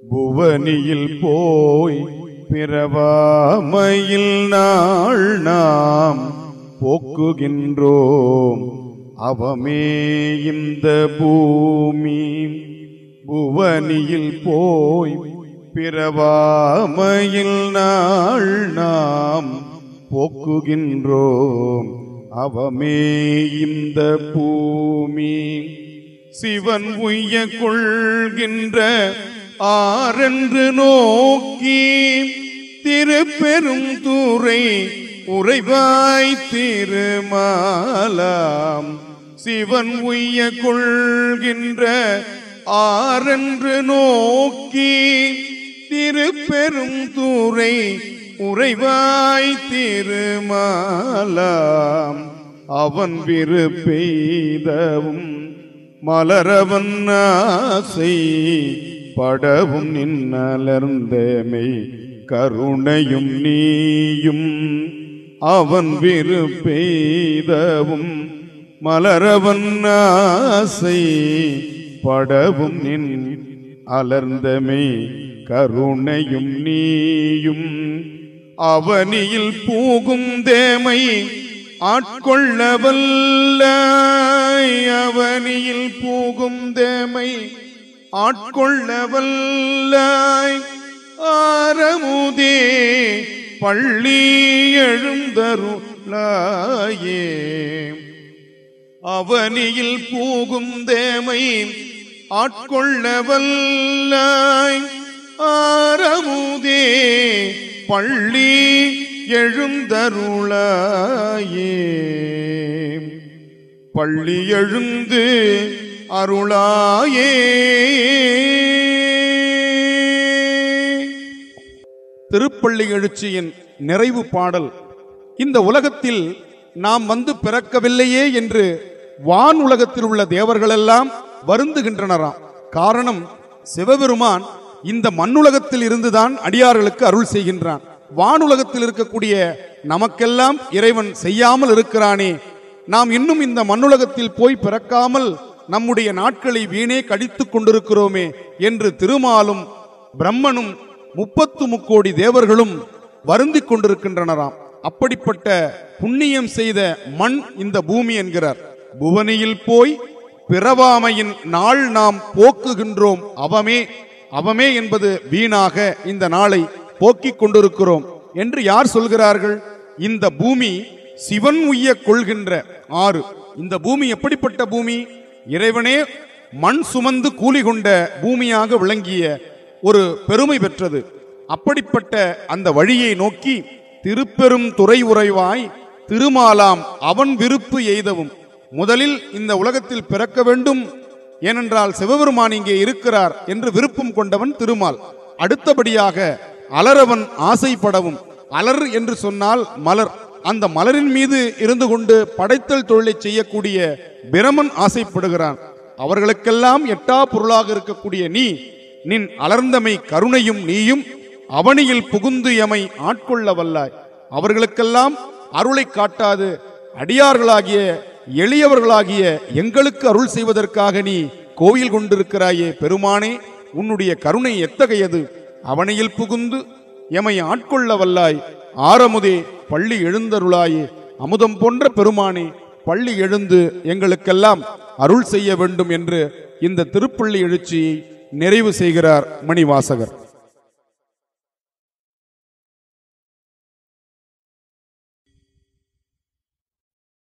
புவனியில் போய் பிறவாமையில் நாள் நாம் போக்குகின்றோம் அவமே இந்த பூமி புவனியில் போய் பிறவாமையில் நாள் நாம் போக்குகின்றோம் அவமே இந்த பூமி சிவன் உய்ய கொள்கின்ற ஆரென்று நோக்கி திருப்பெரும் தூரை உறைவாய் திருமாலாம் சிவன் உய்ய கொள்கின்ற ஆரென்று நோக்கி திருப்பெரும் தூரை உறைவாய் திருமாலாம் அவன் விருப்பெய்தவும் மலரவன் ஆசை படவும் நின்னலர்ந்தமை கருணையும் நீயும் அவன் விருப்பெய்தவும் மலரவன் ஆசை படவும் நின் அலர்ந்தமை கருணையும் நீயும் அவனியில் பூகும் தேமை ஆட்கொள்ளவல்ல அவனியில் பூகும் தேமை ஆட்கொள்ளவல்லாய் ஆரமுதே பள்ளி எழுந்தருளாயே அவனியில் பூகும் தேமை ஆட்கொள்ளவல்லாய் ஆரமுதே பள்ளி எழுந்தருளாயே பள்ளி எழுந்து அருளாயே திருப்பள்ளி எழுச்சியின் நிறைவு பாடல் இந்த உலகத்தில் நாம் வந்து பிறக்கவில்லையே என்று வான் உலகத்தில் உள்ள தேவர்களெல்லாம் வருந்துகின்றனராம் காரணம் சிவபெருமான் இந்த மண்ணுலகத்தில் இருந்துதான் அடியார்களுக்கு அருள் செய்கின்றான் வானுலகத்தில் இருக்கக்கூடிய நமக்கெல்லாம் இறைவன் செய்யாமல் இருக்கிறானே நாம் இன்னும் இந்த மண்ணுலகத்தில் போய் பிறக்காமல் நம்முடைய நாட்களை வீணே கடித்துக் கொண்டிருக்கிறோமே என்று திருமாலும் பிரம்மனும் முப்பத்து முக்கோடி தேவர்களும் வருந்திக் கொண்டிருக்கின்றனராம் அப்படிப்பட்ட புண்ணியம் செய்த மண் இந்த பூமி என்கிறார் புவனியில் போய் பிறவாமையின் நாள் நாம் போக்குகின்றோம் அவமே அவமே என்பது வீணாக இந்த நாளை போக்கிக் கொண்டிருக்கிறோம் என்று யார் சொல்கிறார்கள் இந்த பூமி சிவன் உய்ய கொள்கின்ற ஆறு இந்த பூமி எப்படிப்பட்ட பூமி இறைவனே மண் சுமந்து கூலி கொண்ட பூமியாக விளங்கிய ஒரு பெருமை பெற்றது அப்படிப்பட்ட அந்த வழியை நோக்கி திருப்பெரும் துறை உறைவாய் திருமாலாம் அவன் விருப்பு எய்தவும் முதலில் இந்த உலகத்தில் பிறக்க வேண்டும் ஏனென்றால் சிவபெருமான் இங்கே இருக்கிறார் என்று விருப்பம் கொண்டவன் திருமால் அடுத்தபடியாக அலரவன் ஆசைப்படவும் அலர் என்று சொன்னால் மலர் அந்த மலரின் மீது இருந்து கொண்டு படைத்தல் தொழிலை செய்யக்கூடிய பிரமன் ஆசைப்படுகிறான் அவர்களுக்கெல்லாம் எட்டா பொருளாக இருக்கக்கூடிய நீ நின் அலர்ந்தமை கருணையும் நீயும் அவனியில் புகுந்து எமை ஆட்கொள்ள வல்லாய் அவர்களுக்கெல்லாம் அருளை காட்டாது அடியார்களாகிய எளியவர்களாகிய எங்களுக்கு அருள் செய்வதற்காக நீ கோயில் கொண்டிருக்கிறாயே பெருமானே உன்னுடைய கருணை எத்தகையது அவனியில் புகுந்து எமை ஆட்கொள்ள வல்லாய் ஆரமுதே பள்ளி எழுந்தருளாயே அமுதம் போன்ற பெருமானே பள்ளி எழுந்து எங்களுக்கெல்லாம் அருள் செய்ய வேண்டும் என்று இந்த திருப்பள்ளி எழுச்சியை நிறைவு செய்கிறார் மணிவாசகர்